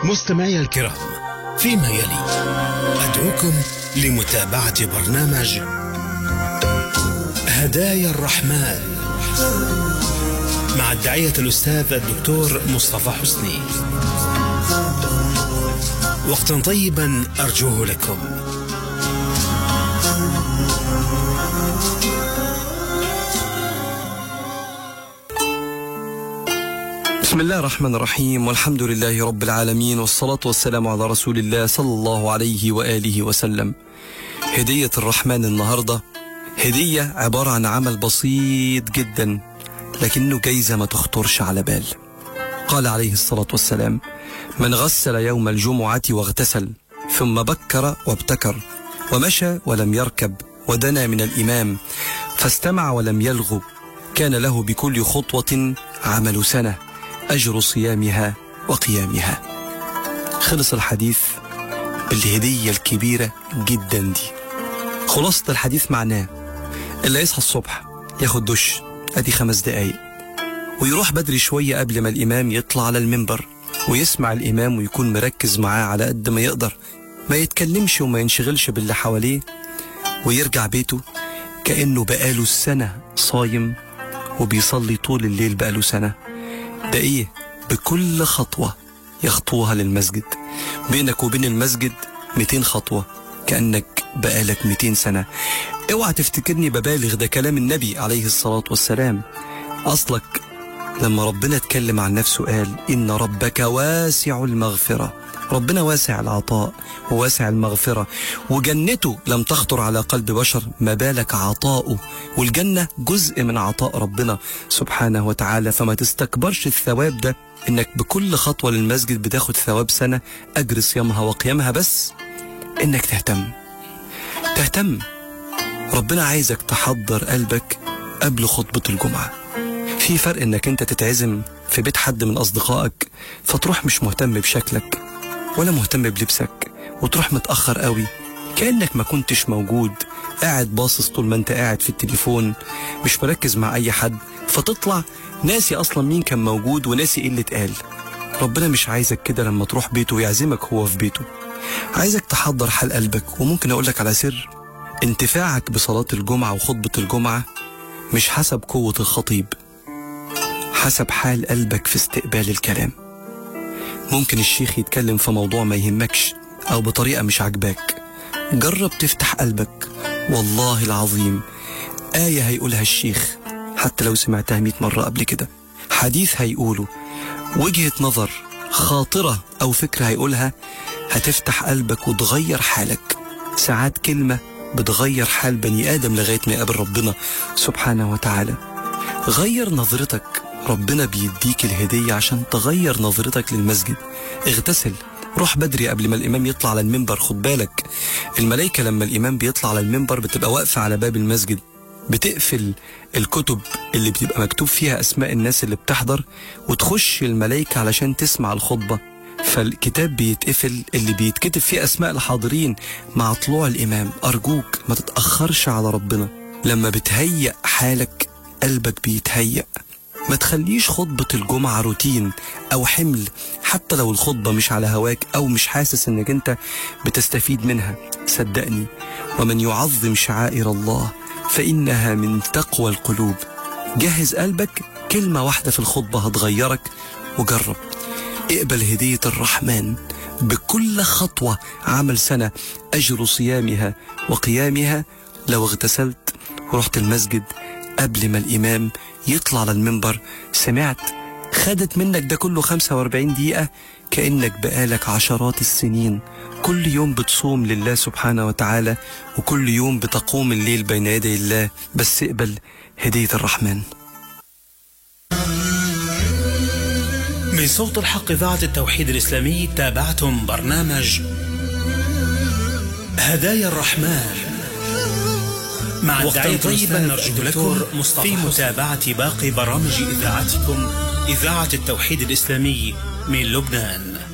مستمعي الكرام فيما يلي أدعوكم لمتابعة برنامج هدايا الرحمن مع الداعية الأستاذ الدكتور مصطفى حسني وقتا طيبا أرجوه لكم بسم الله الرحمن الرحيم والحمد لله رب العالمين والصلاة والسلام على رسول الله صلى الله عليه وآله وسلم هدية الرحمن النهاردة هدية عبارة عن عمل بسيط جدا لكنه جايزة ما تخطرش على بال قال عليه الصلاة والسلام من غسل يوم الجمعة واغتسل ثم بكر وابتكر ومشى ولم يركب ودنا من الإمام فاستمع ولم يلغو كان له بكل خطوة عمل سنة أجر صيامها وقيامها خلص الحديث بالهدية الكبيرة جدا دي خلاصة الحديث معناه اللي يصحى الصبح ياخد دش ادي خمس دقايق ويروح بدري شوية قبل ما الإمام يطلع على المنبر ويسمع الإمام ويكون مركز معاه على قد ما يقدر ما يتكلمش وما ينشغلش باللي حواليه ويرجع بيته كأنه بقاله السنة صايم وبيصلي طول الليل بقاله سنة ده ايه بكل خطوة يخطوها للمسجد بينك وبين المسجد 200 خطوة كأنك بقالك 200 سنة اوعى تفتكرني ببالغ ده كلام النبي عليه الصلاة والسلام أصلك لما ربنا اتكلم عن نفسه قال إن ربك واسع المغفرة ربنا واسع العطاء وواسع المغفرة وجنته لم تخطر على قلب بشر ما بالك عطاؤه والجنة جزء من عطاء ربنا سبحانه وتعالى فما تستكبرش الثواب ده انك بكل خطوة للمسجد بتاخد ثواب سنة اجر صيامها وقيامها بس انك تهتم تهتم ربنا عايزك تحضر قلبك قبل خطبة الجمعة في فرق انك انت تتعزم في بيت حد من اصدقائك فتروح مش مهتم بشكلك ولا مهتم بلبسك وتروح متأخر قوي كأنك ما كنتش موجود قاعد باصص طول ما انت قاعد في التليفون مش مركز مع اي حد فتطلع ناسي اصلا مين كان موجود وناسي ايه اللي اتقال ربنا مش عايزك كده لما تروح بيته ويعزمك هو في بيته عايزك تحضر حال قلبك وممكن اقولك على سر انتفاعك بصلاة الجمعة وخطبة الجمعة مش حسب قوة الخطيب حسب حال قلبك في استقبال الكلام ممكن الشيخ يتكلم في موضوع ما يهمكش أو بطريقة مش عاجباك جرب تفتح قلبك والله العظيم آية هيقولها الشيخ حتى لو سمعتها مئة مرة قبل كده حديث هيقوله وجهة نظر خاطرة أو فكرة هيقولها هتفتح قلبك وتغير حالك ساعات كلمة بتغير حال بني آدم لغاية ما يقابل ربنا سبحانه وتعالى غير نظرتك ربنا بيديك الهدية عشان تغير نظرتك للمسجد اغتسل روح بدري قبل ما الإمام يطلع على المنبر خد بالك الملائكة لما الإمام بيطلع على المنبر بتبقى واقفة على باب المسجد بتقفل الكتب اللي بتبقى مكتوب فيها أسماء الناس اللي بتحضر وتخش الملائكة علشان تسمع الخطبة فالكتاب بيتقفل اللي بيتكتب فيه أسماء الحاضرين مع طلوع الإمام أرجوك ما تتأخرش على ربنا لما بتهيأ حالك قلبك بيتهيأ ما تخليش خطبة الجمعة روتين أو حمل حتى لو الخطبة مش على هواك أو مش حاسس إنك أنت بتستفيد منها صدقني ومن يعظم شعائر الله فإنها من تقوى القلوب جهز قلبك كلمة واحدة في الخطبة هتغيرك وجرب اقبل هدية الرحمن بكل خطوة عمل سنة أجر صيامها وقيامها لو اغتسلت ورحت المسجد قبل ما الإمام يطلع على المنبر سمعت خدت منك ده كله 45 دقيقة كأنك بقالك عشرات السنين كل يوم بتصوم لله سبحانه وتعالى وكل يوم بتقوم الليل بين يدي الله بس اقبل هدية الرحمن من صوت الحق إذاعة التوحيد الإسلامي تابعتم برنامج هدايا الرحمن مع الداعية طيبا نرجو لكم في متابعة باقي برامج إذاعتكم إذاعة التوحيد الإسلامي من لبنان